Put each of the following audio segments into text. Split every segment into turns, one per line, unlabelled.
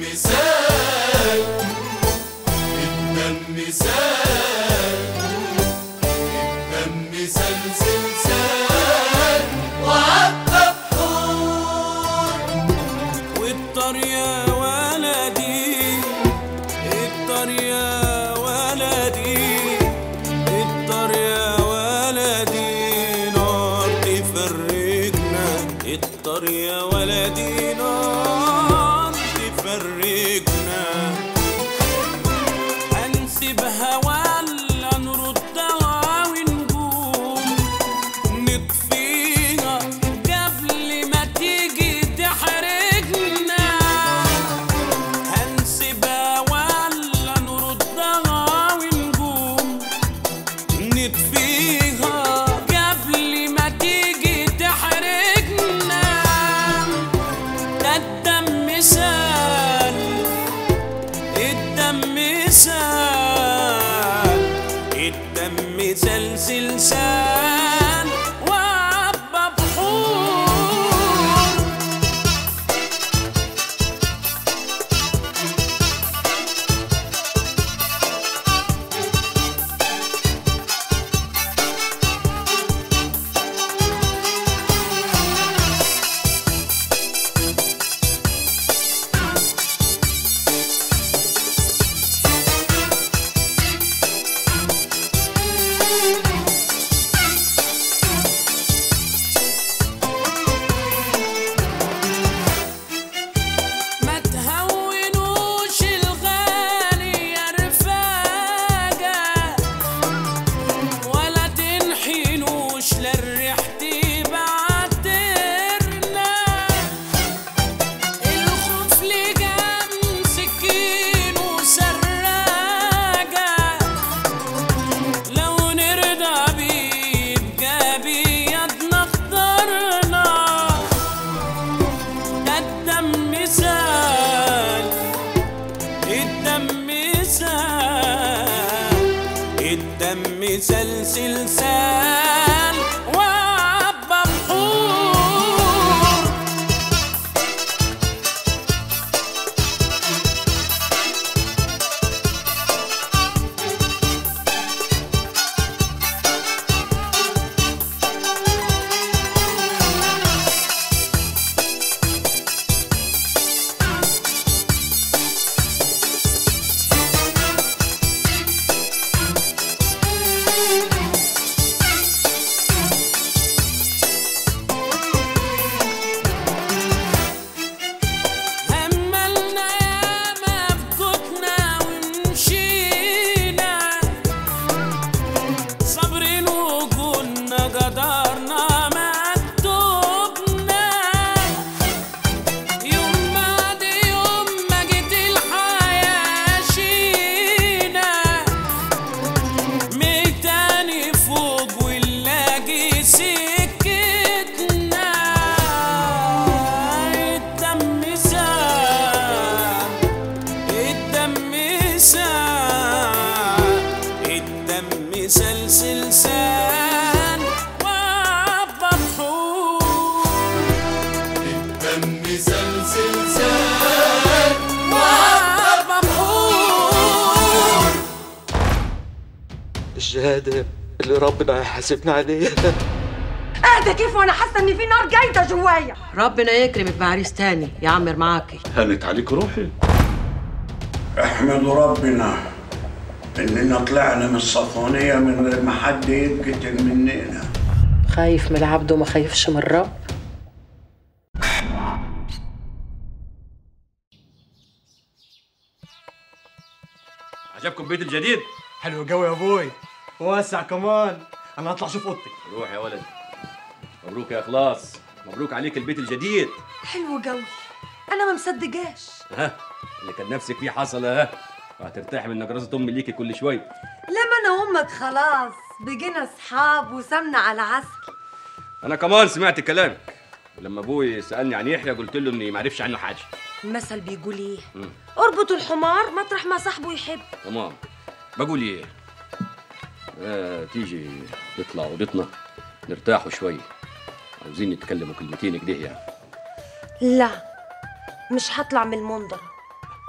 سال الدم سال الدم سال سلسال وعدى بحور
والطر يا ولدي الطر يا ولدي الطر يا ولدي نار تفرقنا الطر يا ولدي نار تفرقنا هنسيبها ولا نردها ونقوم نطفيها قبل ما تيجي تحرقنا هنسيبها ولا نردها ونقوم نطفيها قبل ما تيجي تحرقنا ده الدم سال الدم سال الدم سلسل سال وعبى بحور ما تهونوش الغالي يا رفاقة ولا تنحنوش للريح تبعترنا الخوف لجام سكين وسراجة لو نرضى بيبقى بيدنا اخترنا ده الدم سال الدم سال الدم سلسل سال وعبى بحور هملنا ياما بكتنا ومشينا صابرين وكنا قدرنا مكتوبنا يوم بعد يوم ما جيت الحياة شينا ميتاني فوق ونلاقي سكتنا الدم سال الدم سال الدم سلسل سال وعبى بحور
الدم سال سلسال
وعبى بحور
الشهادة اللي ربنا هيحاسبنا عليها
اهدى كيف وانا حاسه ان في نار جايده جوايا
ربنا يكرمك بعريس تاني يعمر معاكي
هانت عليك روحي
احمدوا ربنا اننا طلعنا من الصفونية من غير ما حد يتقتل مننا
خايف من العبد وما خايفش من الرب
عجبكم بيت الجديد؟
حلو قوي يا ابوي واسع كمان انا هطلع اشوف اوضتي
روح يا ولد مبروك يا اخلاص مبروك عليك البيت الجديد
حلو قوي انا ما مصدقاش
ها اللي كان نفسك فيه حصل ها وهترتاح من نجرسة امي ليكي كل شوي
لما انا وامك خلاص بقينا اصحاب وسمنا على عسل
انا كمان سمعت كلامك ولما ابوي سالني عن يحيى قلت له اني ما عرفش عنه حاجه
المثل بيقول ايه
مم.
اربطوا الحمار مطرح ما صاحبه يحب
تمام بقول ايه آه تيجي نطلع اوضتنا نرتاحوا شوي عاوزين نتكلموا كلمتين كده يعني
لا مش هطلع من المنظر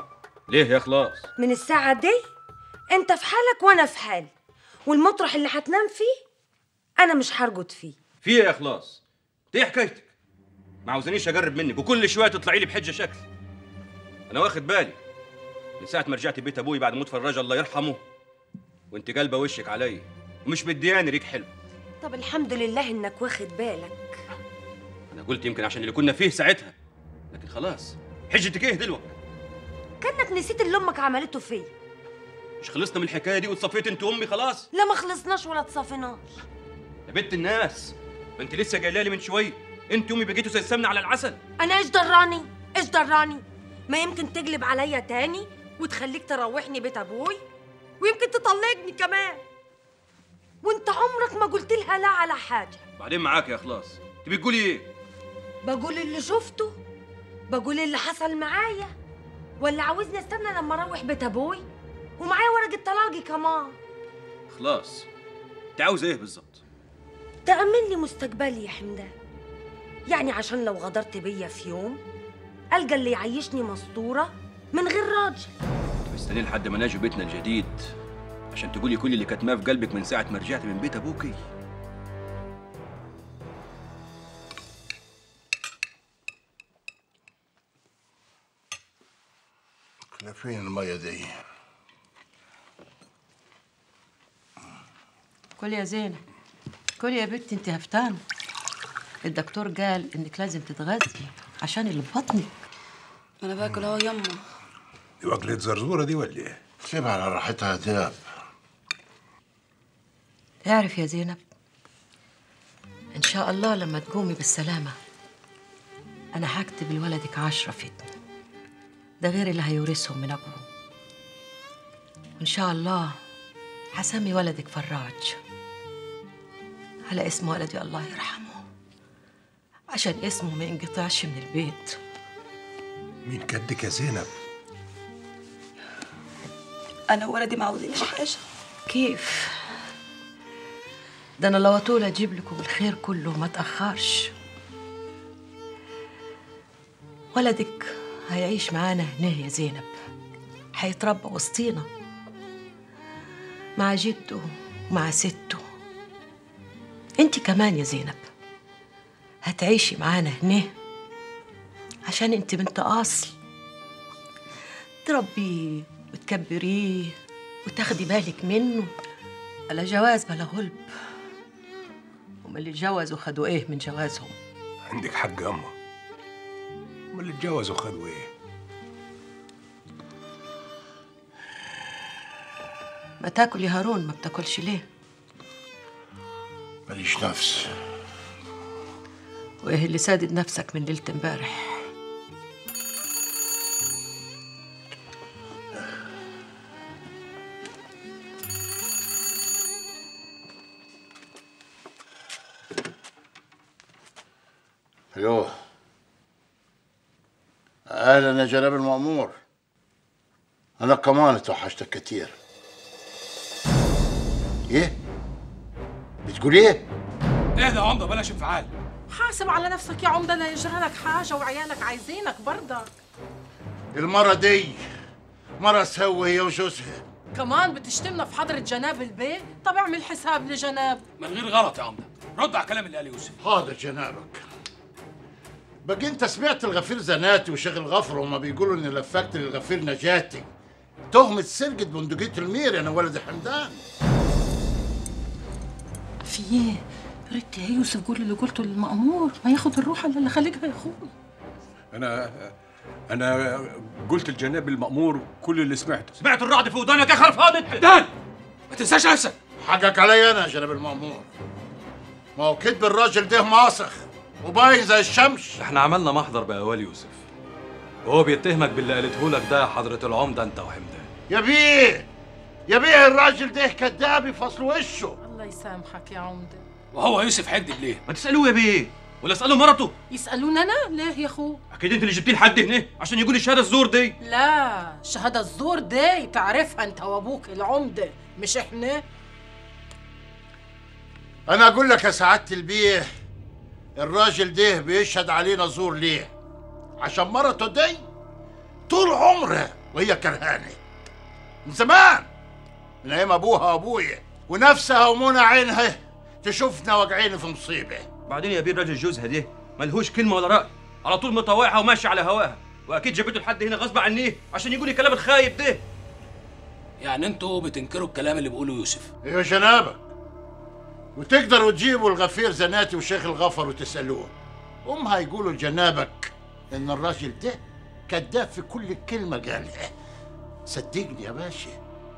ليه يا خلاص
من الساعة دي انت في حالك وانا في حالي والمطرح اللي هتنام فيه انا مش هرقد فيه
في ايه يا خلاص دي حكايتك ما عاوزانيش اجرب منك وكل شويه تطلعي لي بحجه شكل انا واخد بالي من ساعه ما رجعت بيت ابوي بعد موت فراج الله يرحمه وانت قلبه وشك عليا ومش مدياني ريك حلو
طب الحمد لله انك واخد بالك
انا قلت يمكن عشان اللي كنا فيه ساعتها لكن خلاص حجتك ايه دلوقتي
كانك نسيت اللي امك عملته فيا
مش خلصنا من الحكايه دي وتصفيت انت وامي خلاص
لا ما خلصناش ولا تصافيناش
يا بنت الناس ما انت لسه جايه لي من شويه انت وامي بقيتوا زي السمنه على العسل
انا ايش دراني ايش دراني ما يمكن تقلب عليا تاني وتخليك تروحني بيت ابوي ويمكن تطلقني كمان وانت عمرك ما قلت لها لا على حاجه
بعدين معاك يا خلاص تبي تقولي ايه
بقول اللي شفته بقول اللي حصل معايا ولا عاوزني استنى لما اروح بيت ابوي ومعايا ورقه طلاقي كمان
خلاص انت عاوز ايه بالظبط
تأمن لي مستقبلي يا حمدان يعني عشان لو غدرت بيا في يوم ألقى اللي يعيشني مسطورة من غير راجل
مستني لحد ما ناجي بيتنا الجديد عشان تقولي كل اللي كاتماه في قلبك من ساعه ما رجعت من بيت ابوكي
احنا فين المية دي؟
كل يا زينب كل يا بنتي انت هفتانة الدكتور قال انك لازم تتغذي عشان اللي ببطنك
انا باكل اهو يما
دي وكلة زرزورة دي ولا ايه؟
سيبها على راحتها دياب
تعرف يا زينب ان شاء الله لما تقومي بالسلامة انا هكتب لولدك عشرة فتن ده غير اللي هيورثهم من ابوه وان شاء الله هسمي ولدك فراج على اسم ولدي الله يرحمه عشان اسمه ما ينقطعش من البيت
مين كدك يا زينب؟
انا ولدي ما عاوزينش حاجه
كيف ده انا لو طول اجيب لكم الخير كله ما تاخرش ولدك هيعيش معانا هنا يا زينب هيتربى وسطينا مع جده ومع سته انت كمان يا زينب هتعيشي معانا هنا عشان انت بنت اصل تربيه وتكبريه وتاخدي بالك منه بلا جواز بلا غلب هم اللي اتجوزوا خدوا ايه من جوازهم
عندك حق يا أما أما اللي اتجوزوا خدوا ايه؟
ما تاكل يا هارون ما بتاكلش ليه
ماليش نفس
وايه اللي سادد نفسك من ليله امبارح
ايوه اهلا يا جناب المأمور انا كمان اتوحشتك كتير ايه بتقول ايه
اهدى يا عمده بلاش انفعال
حاسب على نفسك يا عمده لا يجرى لك حاجه وعيالك عايزينك برضك
المرة دي مرة سوي هي وجوزها
كمان بتشتمنا في حضرة جناب البيت طب اعمل حساب لجناب
من غير غلط يا عمده رد على الكلام اللي قاله يوسف
حاضر جنابك بقى انت سمعت الغفير زناتي وشيخ الغفر وما بيقولوا اني لفقت للغفير نجاتي تهمة سرقة بندقية المير انا ولد حمدان
في ايه ريت يا يوسف قول اللي قلته للمأمور ما ياخد الروح الا اللي خليجها يا اخوي
أنا أنا قلت لجناب المأمور كل اللي سمعته
سمعت الرعد في ودانك يا خرفان انت
دان ما تنساش نفسك
حقك علي انا يا جناب المأمور ما هو كدب الراجل ده ماسخ وباين زي الشمس
احنا عملنا محضر بأوال يوسف وهو بيتهمك باللي قالته لك ده يا حضرة العمدة انت وحمدان
يا بيه يا بيه الراجل ده كداب يفصل وشه
الله يسامحك يا عمده
وهو يوسف هيكذب ليه
ما تسالوه يا بيه ولا اساله مرته
يسالوني انا ليه يا اخو
اكيد انت اللي جبتيه لحد هنا عشان يقول الشهاده الزور دي
لا الشهاده الزور دي تعرفها انت وابوك العمده مش احنا
انا اقول لك يا سعاده البيه الراجل ده بيشهد علينا زور ليه عشان مرته دي طول عمرها وهي كرهانه من زمان من ايام ابوها وابويا ونفسها ومنى عينها تشوفنا واقعين في مصيبه
بعدين يا بيه راجل جوزها ده ملهوش كلمه ولا راي على طول مطوعها وماشي على هواها واكيد جابته لحد هنا غصب عنيه عشان يقول الكلام الخايب ده
يعني انتوا بتنكروا الكلام اللي بيقوله يوسف
ايوه جنابك وتقدروا تجيبوا الغفير زناتي وشيخ الغفر وتسالوه هم هيقولوا لجنابك ان الراجل ده كذاب في كل كلمه قالها صدقني يا باشا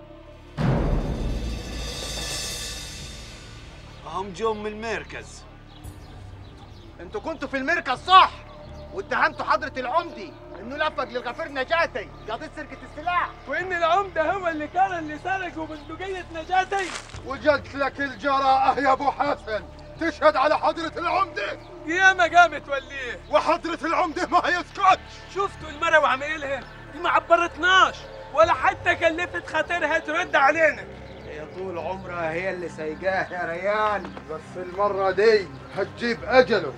هم جم من المركز انتوا كنتوا في المركز صح واتهمتوا حضرة العمدي انه لفق للغفير نجاتي قضية سرقة السلاح
وان العمده هو اللي كان اللي سرق وبندقية نجاتي
وجدت لك الجراءة يا ابو حسن تشهد على حضرة العمدة
قيامة قامت وليه
وحضرة العمدة ما يسكتش
شفتوا المرة وعمايلها دي ما عبرتناش ولا حتى كلفت خاطرها ترد علينا
هي طول عمرها هي اللي سايقاه يا ريان بس المرة دي هتجيب أجله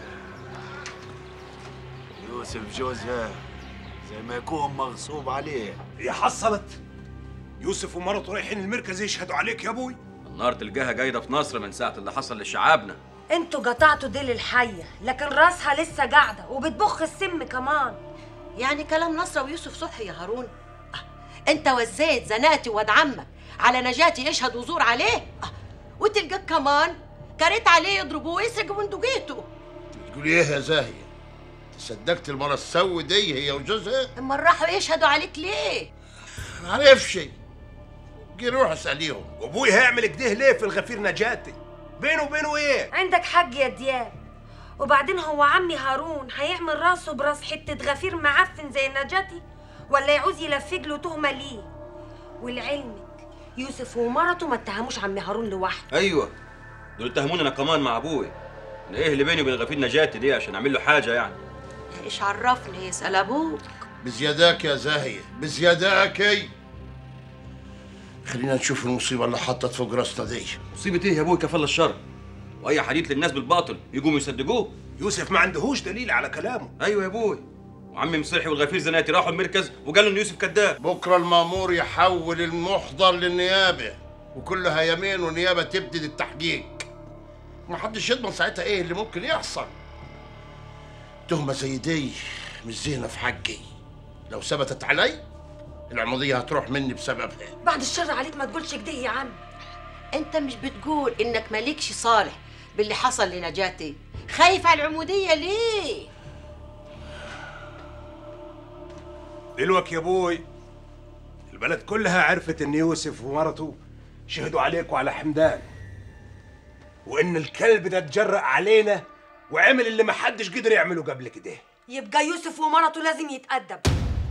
يوسف جوزها زي ما يكون مغصوب عليه
هي حصلت يوسف ومرته رايحين المركز يشهدوا عليك يا ابوي
النار تلقاها جايده في نصر من ساعه اللي حصل لشعابنا
انتوا قطعتوا ديل الحية لكن راسها لسه قاعدة وبتبخ السم كمان
يعني كلام نصرة ويوسف صح يا هارون آه، انت وزيت زناتي واد عمك على نجاتي يشهد وزور عليه آه، وتلقاك كمان كريت عليه يضربوه ويسرق بندقيته
تقولي ايه يا زاهيه صدقت المره السو دي هي وجوزها
اما راحوا يشهدوا عليك ليه
ما عرفش جي روح اساليهم
وابوي هيعمل كده ليه في الغفير نجاتي بينه وبينه ايه
عندك حق يا دياب وبعدين هو عمي هارون هيعمل راسه براس حتة غفير معفن زي نجاتي ولا يعوز يلفق له تهمة ليه ولعلمك يوسف ومرته ما اتهموش عمي هارون لوحده
ايوه دول اتهموني انا كمان مع ابوي انا ايه اللي بيني وبين غفير نجاتي دي عشان اعمل له حاجه يعني
ايش عرفني يسأل ابوك
بزياداك يا زاهيه بزياداكي خلينا نشوف المصيبه اللي حطت فوق راسنا دي
مصيبه ايه يا ابوي كفل الشر واي حديث للناس بالباطل يقوموا يصدقوه
يوسف ما عندهوش دليل على كلامه
ايوه يا ابوي وعمي مصلحي والغفير زناتي راحوا المركز وقالوا ان يوسف كذاب
بكره المامور يحول المحضر للنيابه وكلها يمين ونيابه تبدي التحقيق ما حدش يضمن ساعتها ايه اللي ممكن يحصل تهمه زي دي مش زينه في حقي لو ثبتت علي العموديه هتروح مني بسببها
بعد الشر عليك ما تقولش كده يا عم
انت مش بتقول انك مالكش صالح باللي حصل لنجاتي خايف على العمودية ليه
دلوك يا ابوي البلد كلها عرفت ان يوسف ومرته شهدوا عليك وعلى حمدان وان الكلب ده اتجرأ علينا وعمل اللي ما حدش قدر يعمله قبل كده
يبقى يوسف ومرته لازم يتأدب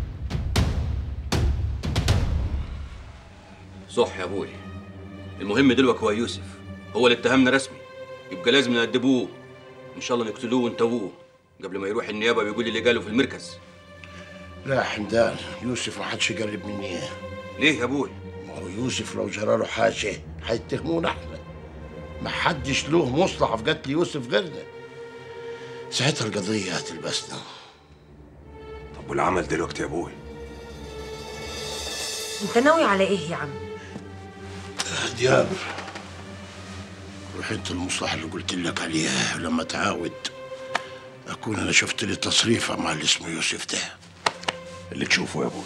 صح يا ابوي المهم دلوقتي هو يوسف هو اللي اتهمنا رسمي يبقى لازم نأدبوه ان شاء الله نقتلوه ونتووه قبل ما يروح النيابه ويقول اللي قاله في المركز
لا يا حمدان يوسف ما حدش يقرب مني
ليه يا ابوي
ما هو يوسف لو جرى له حاجه هيتهمونا احنا ما حدش له مصلحه في قتل يوسف غيرنا ساعتها القضيه هتلبسنا
طب والعمل دلوقتي يا ابوي
انت ناوي على ايه يا عم
دياب روح انت المصلحه اللي قلت لك عليها ولما تعاود اكون انا شفت لي تصريفه مع اللي اسمه يوسف ده
اللي تشوفه يا ابوي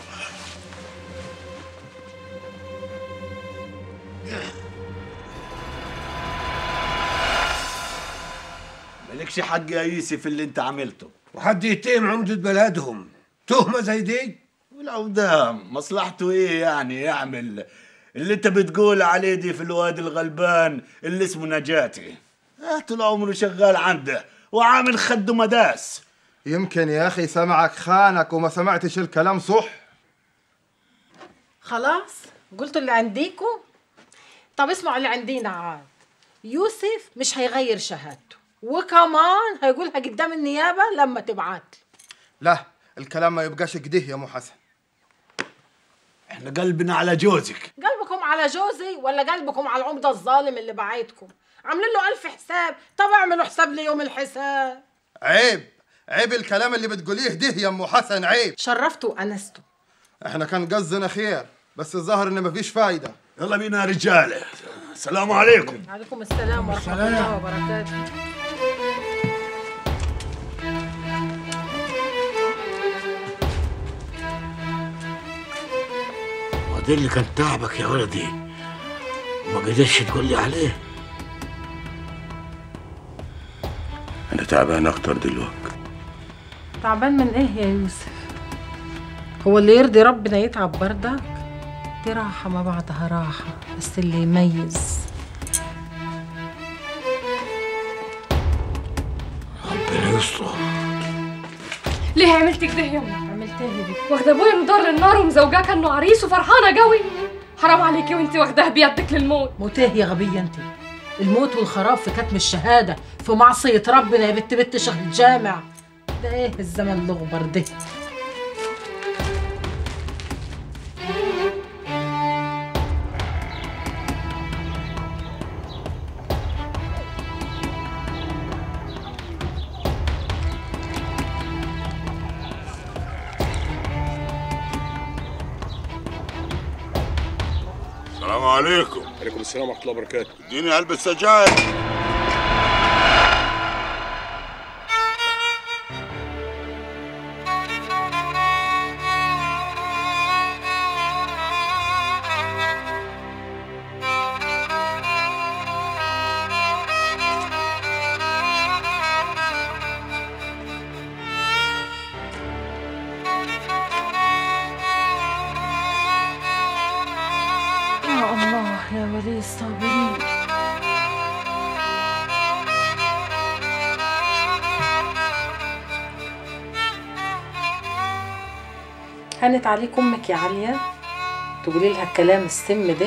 مالكش حق يا يوسف اللي انت عملته
وحد يتهم عمدة بلدهم تهمة زي دي
ولو ده مصلحته ايه يعني يعمل اللي انت بتقول عليه دي في الواد الغلبان اللي اسمه نجاتي اه طول عمره شغال عنده وعامل خده مداس
يمكن يا أخي سمعك خانك وما سمعتش الكلام صح
خلاص قلتوا اللي عنديكوا طب اسمعوا اللي عندينا عاد يوسف مش هيغير شهادته وكمان هيقولها قدام النيابة لما تبعت
لا الكلام ما يبقاش كده يا مو حسن
احنا قلبنا على جوزك
قلبكم على جوزي ولا قلبكم على العمدة الظالم اللي بعيدكم عاملين له ألف حساب طب اعملوا حساب ليوم الحساب
عيب عيب الكلام اللي بتقوليه ده يا ام حسن عيب
شرفتوا وأنستوا
احنا كان قصدنا خير بس الظاهر ان مفيش فايده
يلا بينا يا رجاله السلام عليكم
عليكم السلام ورحمه الله وبركاته
وده اللي كان تعبك يا ولدي وما قدرتش تقول لي عليه انا تعبان اكتر دلوقتي
تعبان من ايه يا يوسف هو اللي يرضي ربنا يتعب بردك دي راحة ما بعدها راحة بس اللي يميز
ربنا يستر
ليه عملت كده يما؟
عملت ايه دي؟
واخده ابويا من دار للنار ومزوجاه كانه عريس وفرحانه قوي حرام عليكي وانت واخداه بيدك للموت
موت ايه يا غبية انت الموت والخراب في كتم الشهادة في معصية ربنا يا بت بت شهر الجامع ده ايه الزمن الغبر ده
السلام عليكم
عليكم السلام ورحمه الله وبركاته
اديني علبه سجاير
يا الله يا ولي الصابرين هانت عليك امك يا عليا تقولي لها الكلام السم ده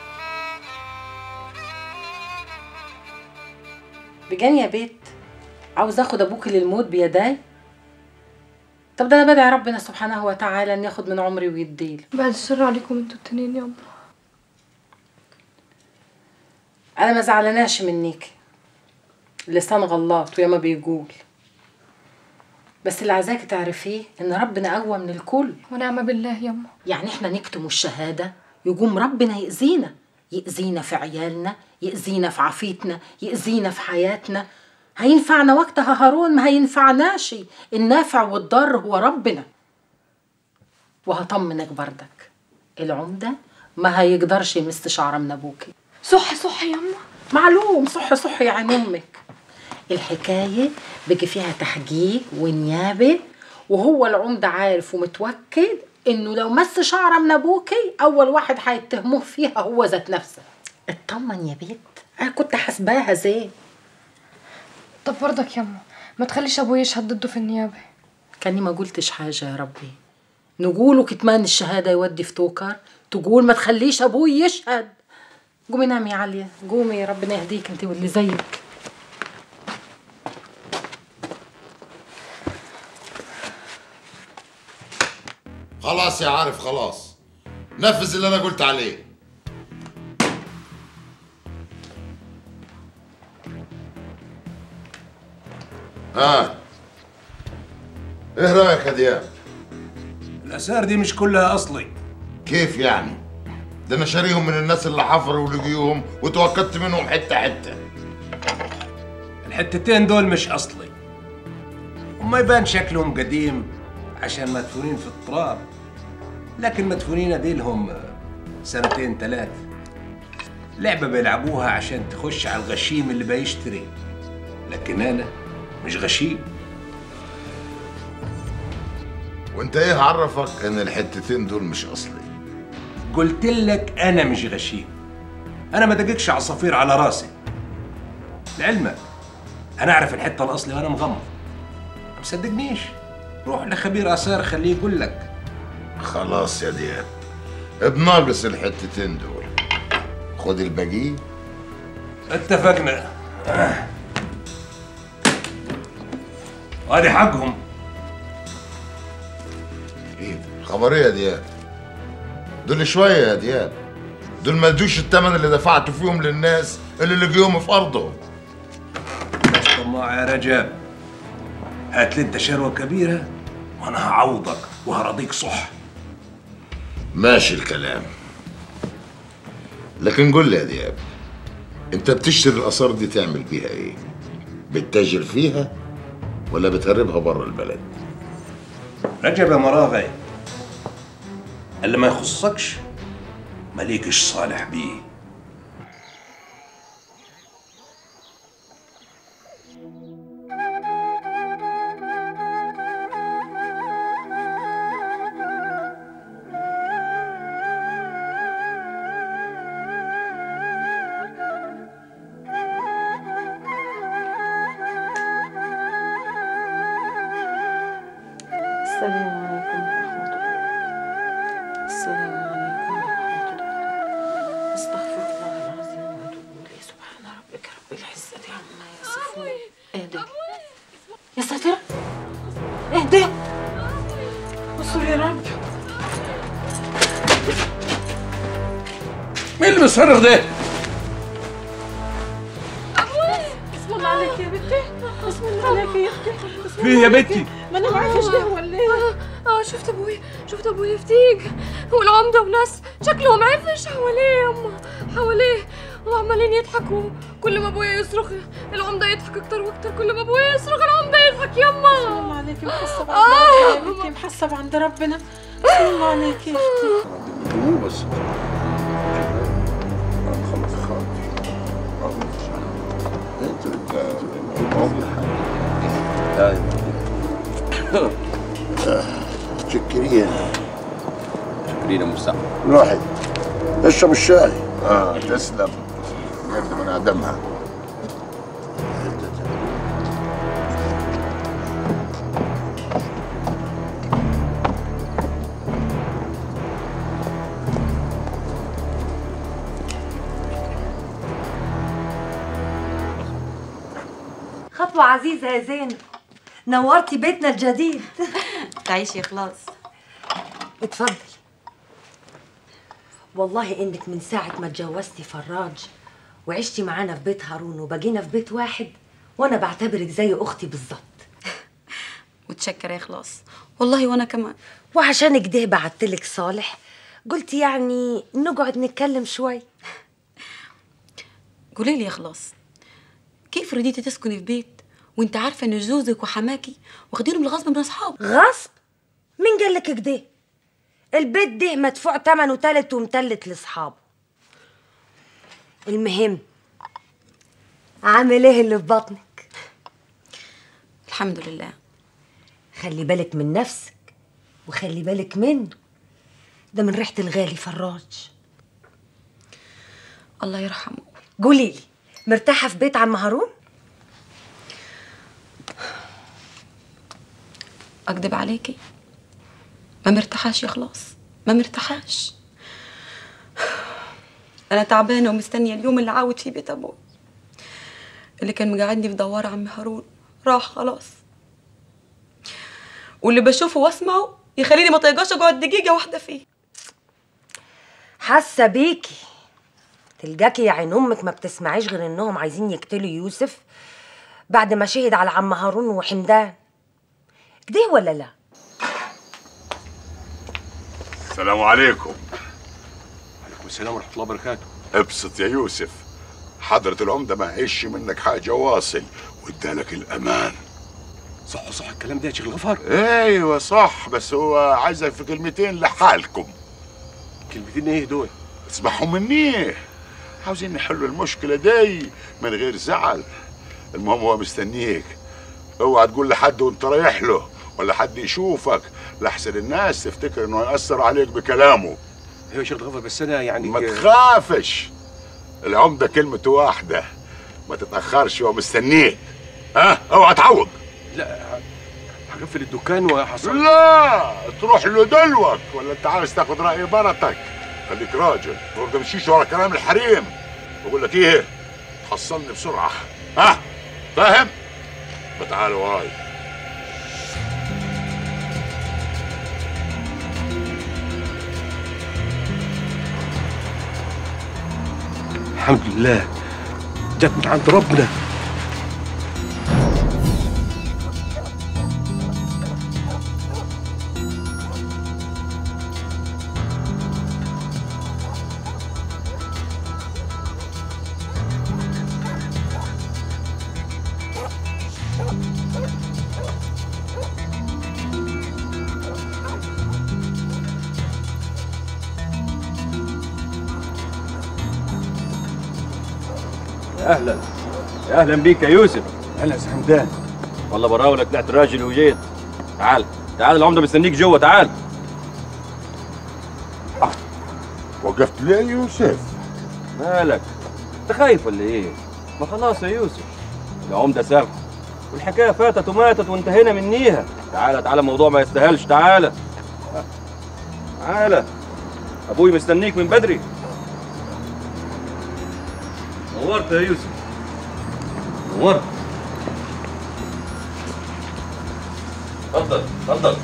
بجان يا بيت عاوز اخد ابوك للموت بيداي طب ده انا بدعي ربنا سبحانه وتعالى ان ياخد من عمري ويديل
بعد الشر عليكم انتوا التنين يابا
انا ما زعلناش منك اللسان غلاط وياما بيقول بس اللي عايزاكي تعرفيه ان ربنا اقوى من الكل
ونعم بالله يما
يعني احنا نكتم الشهاده يقوم ربنا يأذينا يأذينا في عيالنا يأذينا في عافيتنا يأذينا في حياتنا هينفعنا وقتها هارون ما هينفعناش النافع والضار هو ربنا وهطمنك بردك العمدة ما هيقدرش يمس شعرة من ابوكي
صح صح يما
معلوم صح صح يا عين امك الحكايه بقي فيها تحقيق ونيابه وهو العمده عارف ومتوكد انه لو مس شعره من ابوكي اول واحد هيتهموه فيها هو ذات نفسه اطمن يا بيت انا كنت حاسباها زين
طب برضك يما ما تخليش ابويا يشهد ضده في النيابه
كاني ما قلتش حاجه يا ربي نقوله كتمان الشهاده يودي في توكر تقول ما تخليش ابوي يشهد قومي نامي يا عليا قومي ربنا يهديك انت واللي زيك
خلاص يا عارف خلاص نفذ اللي انا قلت عليه ها ايه رايك يا دياب
الآثار دي مش كلها أصلي
كيف يعني ده انا شاريهم من الناس اللي حفروا ولقيوهم وتوكدت منهم حته حته
الحتتين دول مش أصلي وما يبان شكلهم قديم عشان مدفونين في التراب لكن مدفونين ديلهم سنتين ثلاثة لعبة بيلعبوها عشان تخش على الغشيم اللي بيشتري لكن أنا مش غشيم
وانت ايه عرفك ان الحتتين دول مش اصلي
قلت لك أنا مش غشيم أنا ما دققش عصافير على راسي لعلمك أنا أعرف الحتة الأصلي وأنا مغمض ما مصدقنيش روح لخبير آثار خليه يقول لك
خلاص يا دياب بناقص الحتتين دول خد الباقي
اتفقنا وادي حقهم
ايه خبر ايه يا دياب دول شويه يا دياب دول ما ادوش الثمن اللي دفعته فيهم للناس اللي لقيوهم في ارضهم
بس طماع يا رجب هات لي انت شروه كبيره وانا هعوضك وهرضيك صح
ماشي الكلام لكن قول لي يا دياب انت بتشتري الاثار دي تعمل بيها ايه بتتاجر فيها ولا بتهربها بره البلد
رجب يا مراغي اللي ما يخصكش ماليكش صالح بيه
السلام عليكم ورحمة الله السلام عليكم ورحمة الله استغفر الله العظيم واتوب اليه سبحان ربك رب العزة عما يصفون اهدى يا ساتر اهدى استر يا رب
مين اللي بيصرخ ده؟
بسم الله عليك يا بنتي بسم الله عليك يا اختي بسم
فيه يا
الله عليك.
بنتي؟
ما انا ما عارفه ده ولا ايه
اه شفت ابوي شفت ابوي فتيق والعمده وناس شكلهم عفش حواليه يما حواليه وعمالين يضحكوا كل ما ابويا يصرخ العمده يضحك اكتر واكتر كل ما ابويا يصرخ العمده يضحك يما
بسم الله عليك محسب
آه.
عند ربنا يا بنتي محسب عند ربنا بسم الله عليك يا اختي
مو بس شكرين
شكرين يا مستعمل
روحي اشرب الشاي اه تسلم قد من ادمها
خطوة عزيزة يا زينب نورتي بيتنا الجديد
تعيشي خلاص
اتفضلي والله انك من ساعة ما اتجوزتي فراج وعشتي معانا في بيت هارون وبقينا في بيت واحد وانا بعتبرك زي اختي بالظبط
متشكرة يا خلاص والله وانا كمان
وعشان كده بعتلك صالح قلت يعني نقعد نتكلم شوي
قولي لي يا خلاص كيف رضيتي تسكني في بيت وانت عارفه ان جوزك وحماكي واخدينه بالغصب من اصحابه
غصب مين قال لك كده البيت ده مدفوع تمنه تالت ومتلت لاصحابه المهم عامل ايه اللي في بطنك
الحمد لله
خلي بالك من نفسك وخلي بالك منه ده من ريحة الغالي فراج
الله يرحمه
قولي لي مرتاحة في بيت عم هارون؟
اكدب عليكي ما مرتاحاش يا خلاص ما مرتاحاش انا تعبانه ومستنيه اليوم اللي عاود فيه بيت ابوي اللي كان مقعدني في دوار عم هارون راح خلاص واللي بشوفه واسمعه يخليني ما طيقاش اقعد دقيقه واحده فيه
حاسة بيكي تلقاكي يا عين امك ما بتسمعيش غير انهم عايزين يقتلوا يوسف بعد ما شهد على عم هارون وحمدان كده ولا لا
السلام عليكم
عليكم السلام ورحمه الله وبركاته
ابسط يا يوسف حضرة العمدة ما هيش منك حاجة واصل وادالك الأمان
صح صح الكلام ده يا شيخ الغفار
ايوه صح بس هو عايزك في كلمتين لحالكم
كلمتين ايه دول
اسمعهم مني عاوزين نحلوا المشكلة دي من غير زعل المهم هو مستنيك اوعى تقول لحد وانت رايح له ولا حد يشوفك لحسن الناس تفتكر انه يأثر عليك بكلامه
ايوه يا شيخ الغفار بس انا يعني
ما تخافش العمدة كلمته واحدة ما تتأخرش هو مستنيك ها اوعى تعوق
لا هقفل الدكان وحصل
لا تروح له دلوك ولا انت عاوز تاخد رأي مرتك خليك راجل ما تمشيش ورا كلام الحريم بقول لك ايه حصلني بسرعة ها فاهم؟ تعال وراي
الحمد لله جت من عند ربنا
يا اهلا يا اهلا بيك يا يوسف
اهلا حمدان
والله براولك طلعت راجل وجيت تعال تعال العمده مستنيك جوه تعال
وقفت ليه يا يوسف
مالك انت خايف ولا ايه ما خلاص يا يوسف العمده سامح والحكايه فاتت وماتت وانتهينا منيها تعال تعال الموضوع ما يستاهلش تعال تعال ابوي مستنيك من بدري نورت يا يوسف نورت اتفضل اتفضل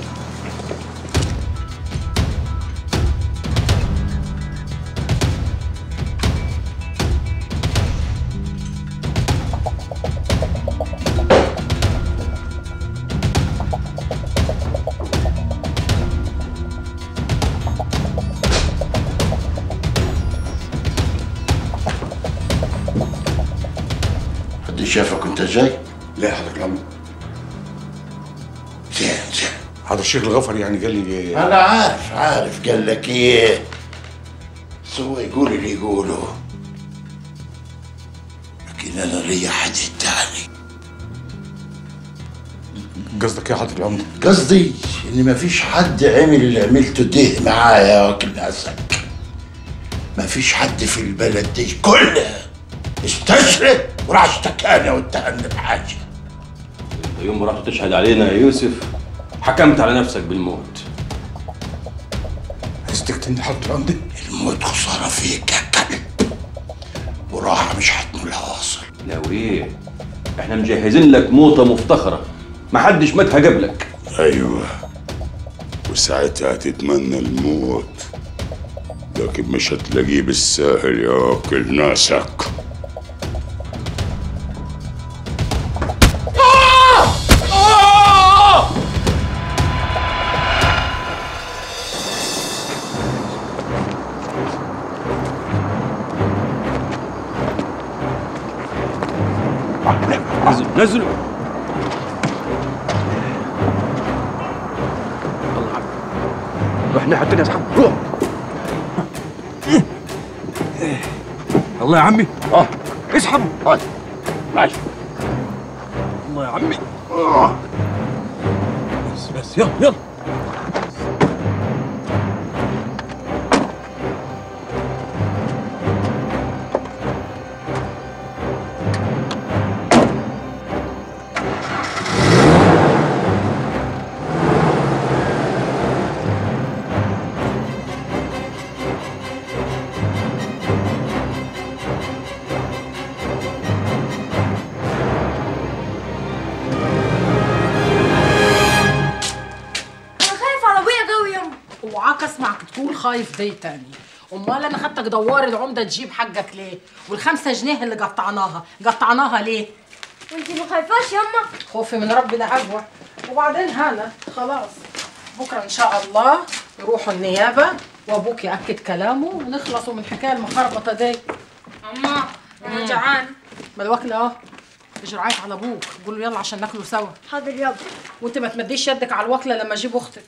حد شافك وانت جاي؟
لا حضرتك العمده
زين زين
هذا الشيخ الغفري يعني قال لي
انا عارف عارف قال لك ايه سوى يقول اللي يقوله لكن انا لي حديث تاني
قصدك يا حضرة العمده
قصدي ان ما فيش حد عمل اللي عملته ده معايا واكل ناسك ما فيش حد في البلد دي كلها استشرد وراح اشتكاني واتهمني بحاجه
انت يوم ما رحت تشهد علينا يا يوسف حكمت على نفسك بالموت
عايز تقتلني حضرة العمده
الموت خساره فيك يا كلب وراحه مش هتنولها واصل
لا وايه احنا مجهزين لك موته مفتخره محدش ماتها قبلك
ايوه وساعتها هتتمنى الموت لكن مش هتلاقيه بالساهل ياكل ناسك
نزل نزلوا روح ناحية التانية يا اصحاب روح الله يا عمي اه اسحبوا
طيب ماشي
الله يا عمي آه. بس بس يلا يلا
انا خايف على ابويا قوي ياما
اوعاك اسمعك تقول خايف دي تاني امال انا خدتك دوار العمده تجيب حقك ليه والخمسة جنيه اللي قطعناها قطعناها ليه
وانتي ما خايفاش ياما
خوفي من ربنا اقوى وبعدين هلا خلاص بكره ان شاء الله يروحوا النيابه وابوك ياكد كلامه ونخلصوا من الحكايه المخربطه دي
اما انا جعان
ما الوكل اهو اجرعيت على ابوك قول له يلا عشان ناكلوا سوا
حاضر يابا
وانت ما تمديش يدك على الوكله لما اجيب اختك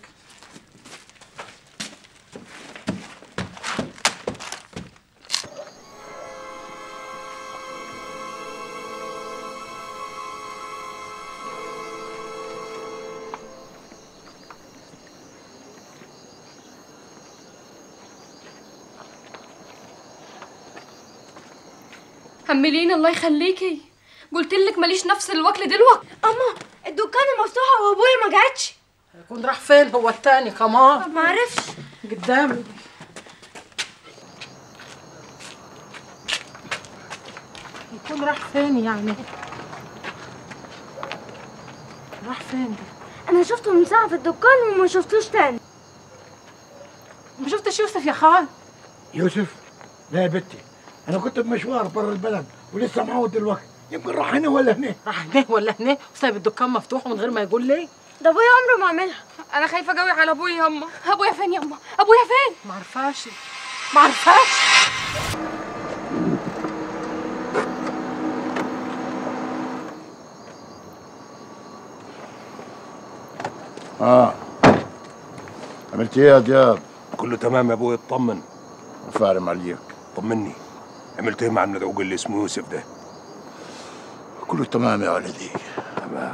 هملين الله يخليكي قلت لك ماليش نفس الوكل دلوقتي اما الدكان مفتوحه وابويا ما جاتش
يكون راح فين هو التاني كمان
ما عرفش
قدامي يكون راح فين يعني راح فين ده
انا شفته من ساعه في الدكان وما شفتوش تاني
ما شفتش يوسف يا خال
يوسف لا يا بنتي انا كنت بمشوار برا البلد ولسه معود دلوقتي يمكن راح هنا ولا هنا
راح هنا ولا هنا وسايب الدكان مفتوح من غير ما يقول لي
ده ابويا عمره ما عملها انا خايفه قوي على ابويا ياما ابويا فين ياما ابويا فين
ما عرفاش ما عرفاش
اه عملت ايه يا دياب؟
كله تمام يا ابوي اطمن
فارم عليك
طمني عملت ايه مع المدعوج اللي اسمه يوسف ده
كله تمام يا ولدي
تمام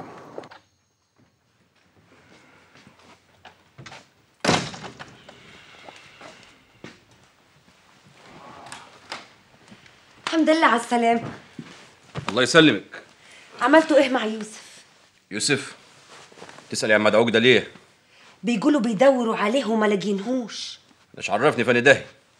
الحمد لله على السلامة
الله يسلمك
عملتوا ايه مع يوسف
يوسف تسأل يا عم مدعوك ده ليه؟
بيقولوا بيدوروا عليه وما لاقينهوش
مش عرفني فاني داهي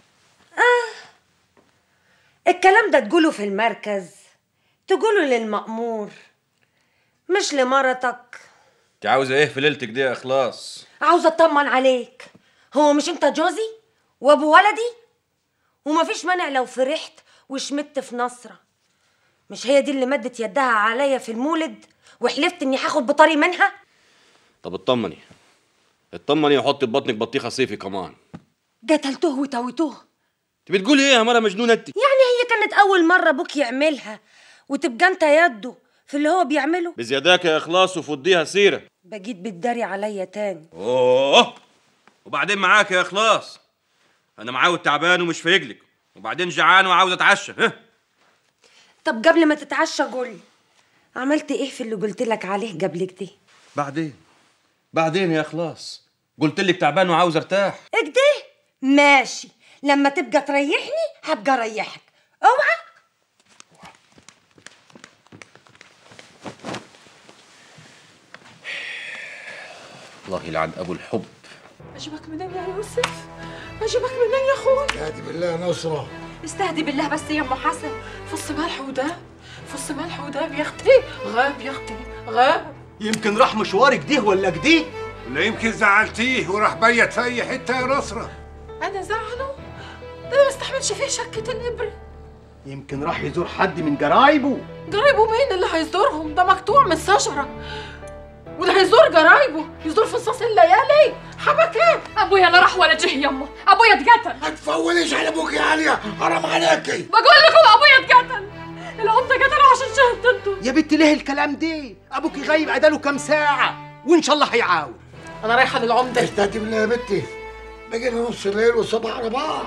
الكلام ده تقوله في المركز تقوله للمأمور مش لمرتك
انت عاوزه ايه في ليلتك دي يا اخلاص؟
عاوزة اطمن عليك هو مش انت جوزي وابو ولدي ومفيش مانع لو فرحت وشمت في نصرة مش هي دي اللي مدت يدها عليا في المولد وحلفت اني هاخد بطاري منها
طب اطمني اطمني وحطي في بطنك بطيخه صيفي كمان
قتلتوه وتوتوه
انت بتقولي ايه يا مره مجنونه انت؟
يعني هي كانت اول مرة ابوك يعملها وتبقى انت يده في اللي هو بيعمله
بزياداك يا اخلاص وفضيها سيره
بجيت بتداري عليا تاني
اوه وبعدين معاك يا اخلاص انا معاود تعبان ومش فايقلك وبعدين جعان وعاوز اتعشى ها
طب قبل ما تتعشى قولي عملت ايه في اللي قلت لك عليه قبل كده
بعدين بعدين يا اخلاص قلت لك تعبان وعاوز ارتاح
اكده ماشي لما تبقى تريحني هبقى اريحك اوعى
الله يلعن ابو الحب
اجيبك منين يا يوسف اجيبك منين يا اخوي
استهدي بالله نصرة
استهدي بالله بس يا ام حسن فص ملح وداب فص ملح وداب يا اختي غاب يا اختي غاب
يمكن راح مشوار كده ولا كده
ولا يمكن زعلتيه وراح بيت في اي حته يا نصره
انا زعله ده انا ما استحملش فيه شكه الابره
يمكن راح يزور حد من قرايبه
قرايبه مين اللي هيزورهم ده مقطوع من الشجره واللي هيزور قرايبه يزور في نصاص الليالي حبكه ابويا لا راح ولا جه يمه ابويا اتقتل
ما تفوليش على ابوك يا عليا حرام عليكي
بقول لكم ابويا اتقتل العمده قتله عشان شهد ضده
يا بنت ليه الكلام ده ابوك غايب عداله كام ساعه وان شاء الله هيعاود
انا رايحه للعمده
استهدي بالله يا بنتي بقينا نص الليل والصبح رباح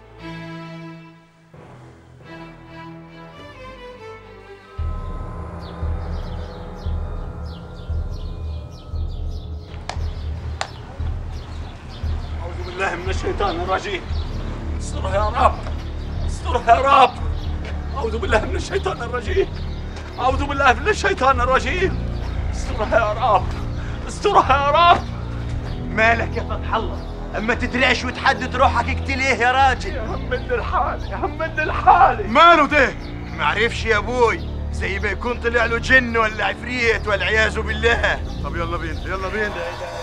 أعوذ بالله من الشيطان الرجيم استرها يا رب استرها يا رب أعوذ بالله من الشيطان الرجيم أعوذ بالله من الشيطان الرجيم استرها يا رب استرها يا رب
مالك يا فتح الله اما تدرعش وتحدد روحك اقتليه يا راجل
يا هم من الحال يا هم من الحال
ماله ده معرفش يا ابوي زي ما يكون طلع له جن ولا عفريت والعياذ بالله
طب يلا بينا يلا بينا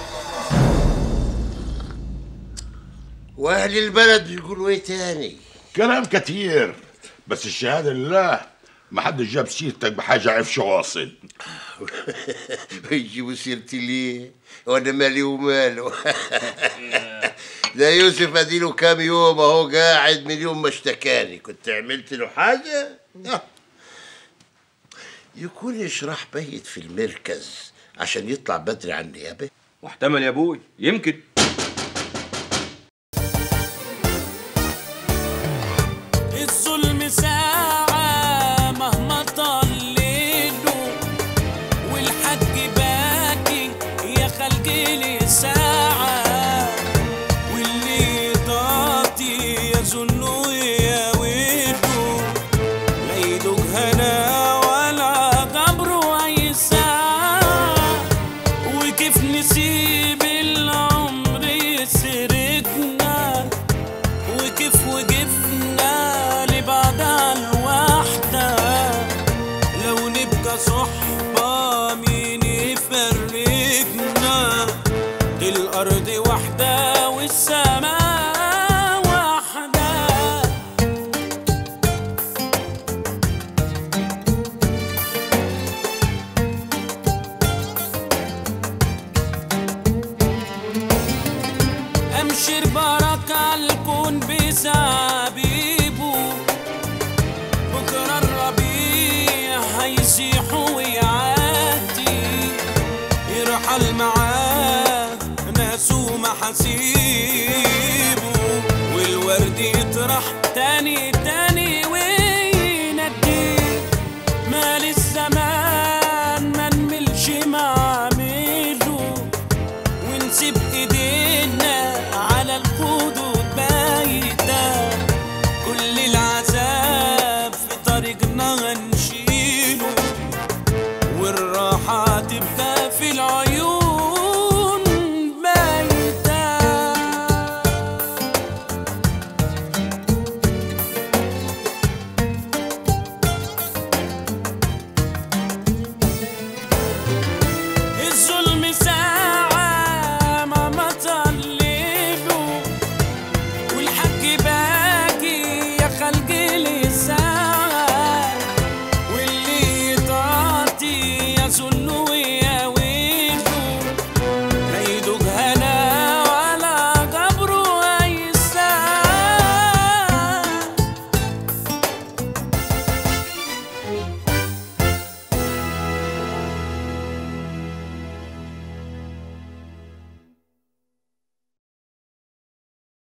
واهل البلد بيقولوا ايه تاني
كلام كتير بس الشهاده لله ما حدش جاب سيرتك بحاجه عفش واصل
يجيبوا سيرتي ليه وانا مالي وماله ده يوسف اديله كام يوم اهو قاعد من يوم ما اشتكاني كنت عملت له حاجه آه. يكونش راح بيت في المركز عشان يطلع بدري على النيابه
واحتمل يا ابوي يمكن
الظلم ساعة مهما طال ليله والحج باكي يا خلقي لي ساعة واللي طاطي يظن يا ويله لا يدوق هنا ولا غبره أي ساعة وكيف نسيب العمر يسرقنا وكيف وقفنا لبعض على الوحدة لو نبقى صحبة مين يفرقنا دي الأرض واحدة والسماء واحدة أمشي بركة الكون بزعبيبه بكرة الربيع هيزيح ويعدي يرحل معاه ناس ومحاسيبه والورد يطرح تاني